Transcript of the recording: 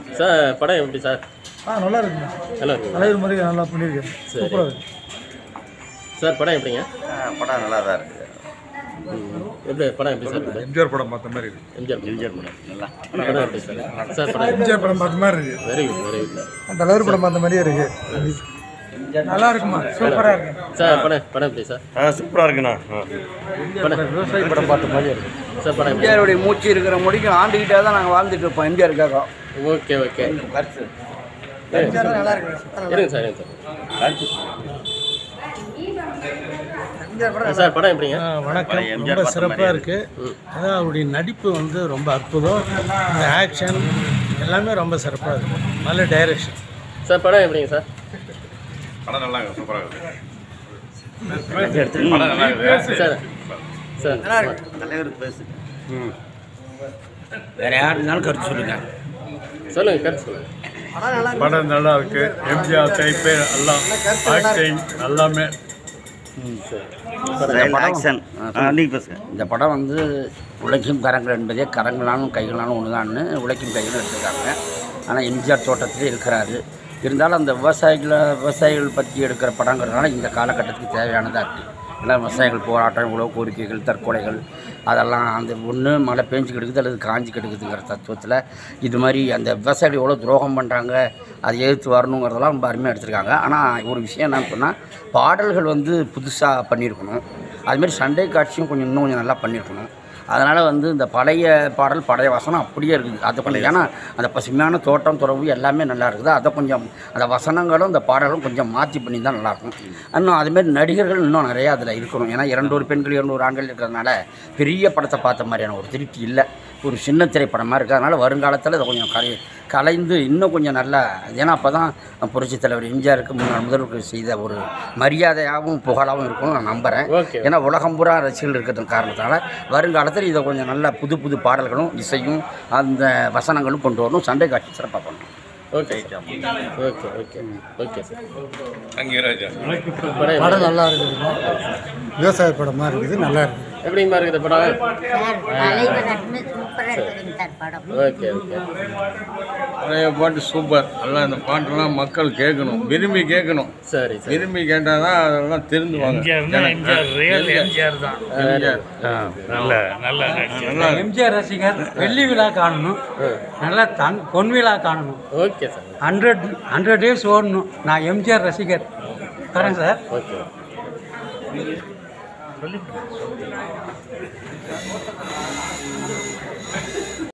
Sir படம் எப்படி sir ஆ நல்லா இருக்குங்க நல்லா இருக்குங்களா தலைவர் மாதிரி நல்லா பண்ணியிருக்கேன் சரி. சூப்பராக இருக்கு சார் படம் எப்படிங்க படம் நல்லா தான் இருக்குது ம். எப்படி படம் எப்படி சார் இருக்குது எம்ஜிஆர் படம் பார்த்த மாதிரி இருக்கு எம்ஜிஆர் எம்ஜிஆர் படம் நல்லா படம் எப்படி சார் சார் படம் எம்ஜிஆர் படம் பார்த்த மாதிரி இருக்கு வெரி குட் வெரி குட் தலைவர் படம் பார்த்த மாதிரியே இருக்கு நல்லா இருக்குமா சூப்பராக இருக்கு சார் படம் படம் எப்படி சார் ஆ சூப்பராக இருக்குண்ணா படம் விவசாயி படம் பார்த்த மாதிரியே இருக்கு சார் படம் எப்படி எம்ஜிஆருடைய மூச்சு இருக்கிற முடிக்கும் ஆண்டுகிட்டே தான் நாங்கள் வாழ்ந்துட்டு இருப்போம் எம்ஜிஆருக்காக ஓகே ஓகே கருத்து நல்லா இருக்கு இருங்க சார் இருங்க சார் சார் படம் எப்படிங்க வணக்கம் பழைய எம்ஜிஆர் ரொம்ப பார்த்த சிறப்பாக மாதிரியே இருக்குது அதான் அவருடைய நடிப்பு வந்து ரொம்ப அற்புதம் இந்த ஆக்ஷன் எல்லாமே ரொம்ப சிறப்பாக இருக்குது நல்ல டைரக்ஷன் சார் படம் எப்படிங்க சார் படம் நல்லா இருக்கு சூப்பராக இருக்கு சார் சார் தலைவர் பேசு வேற யார் இருந்தாலும் கருத்து சொல்லுங்க சொல்லுங்க கருத்து சொல்லுங்க படம் நல்லா இருக்கு எம்ஜிஆர் டைப்பு எல்லாம் ஆக்டிங் எல்லாமே ஸ்டைல் ஆக்ஷன் நீங்கள் பேசுங்க இந்த படம் வந்து உழைக்கும் கரங்கள் என்பதே கரங்களாலும் கைகளாலும் ஒன்று தான்னு உழைக்கும் கைகளும் எடுத்துருக்காங்க ஆனால் எம்ஜிஆர் தோட்டத்திலே இருக்கிறாரு இருந்தாலும் அந்த விவசாயிகளை விவசாயிகள் பற்றி எடுக்கிற படங்கிறதுனால இந்த காலகட்டத்துக்கு தேவையானதாக இருக்குது ஏன்னா விவசாயிகள் போராட்டம் இவ்வளோ கோரிக்கைகள் தற்கொலைகள் அதெல்லாம் அந்த ஒன்று மழை பேஞ்சு கிடக்குது அல்லது காஞ்சி கிடக்குதுங்கிற தத்துவத்தில் இது மாதிரி அந்த விவசாயிகள் எவ்வளோ துரோகம் பண்ணுறாங்க அதை எதிர்த்து வரணுங்கிறதெல்லாம் ரொம்ப அருமையாக எடுத்திருக்காங்க ஆனால் ஒரு விஷயம் என்னன்னு சொன்னால் பாடல்கள் வந்து புதுசாக பண்ணியிருக்கணும் அதுமாரி சண்டை காட்சியும் கொஞ்சம் இன்னும் கொஞ்சம் நல்லா பண்ணியிருக்கணும் அதனால் வந்து இந்த பழைய பாடல் பழைய வசனம் அப்படியே இருக்குது அது கொஞ்சம் ஏன்னா அந்த பசுமையான தோட்டம் துறவு எல்லாமே நல்லா இருக்குது அதை கொஞ்சம் அந்த வசனங்களும் இந்த பாடலும் கொஞ்சம் மாற்றி பண்ணி தான் நல்லாயிருக்கும் இன்னும் அதுமாரி நடிகர்கள் இன்னும் நிறையா அதில் இருக்கணும் ஏன்னா இரண்டொரு பெண்கள் இரநூறு ஆண்கள் இருக்கிறதுனால பெரிய படத்தை பார்த்த மாதிரியான ஒரு திருப்தி இல்லை ஒரு சின்ன திரைப்படமாக இருக்குது அதனால் வருங்காலத்தில் இதை கொஞ்சம் கலை கலைந்து இன்னும் கொஞ்சம் நல்லா ஏன்னா அப்போ தான் புரட்சித் தலைவர் எம்ஜிஆருக்கு முன்னாள் முதல்வருக்கு செய்த ஒரு மரியாதையாகவும் புகழாகவும் இருக்கும்னு நான் நம்புகிறேன் ஓகே ஏன்னா உலகம் பூரா ரசிகர்கள் இருக்கிறது காரணத்தால் வருங்காலத்தில் இதை கொஞ்சம் நல்ல புது புது பாடல்களும் இசையும் அந்த வசனங்களும் கொண்டு வரணும் சண்டை காட்சி சிறப்பாக பண்ணணும் okay sir okay okay okay sir அங்கீராஜா படம் படம் எப்படி- நல்லா இருக்குது விவசாய படமாக இருக்குது நல்லா இருக்குது எப்படிங்கம்மா இருக்குது படம் சார் தலைவர் நட்பு சூப்பராக இருக்குதுங்க சார் படம் ஓகே ஓகே பழைய பாட்டு சூப்பர் எல்லாம் இந்த பாட்டெல்லாம் மக்கள் கேட்கணும் விரும்பி கேட்கணும் சரி சரி விரும்பி கேட்டால் தான் அதெல்லாம் திருந்துவாங்க எம்ஜிஆர் ரியல் எம்ஜிஆர் தான் எம்ஜிஆர் நல்ல நல்ல நடிச்சு நல்லா எம்ஜிஆர் ரசிகர் வெள்ளி விழா காணணும் நல்லா தன் பொன் விழா காணணும் okay sir hundred hundred days ஓடணும் நான் எம்ஜிஆர் ரசிகர் வரேன் சார் ஓகே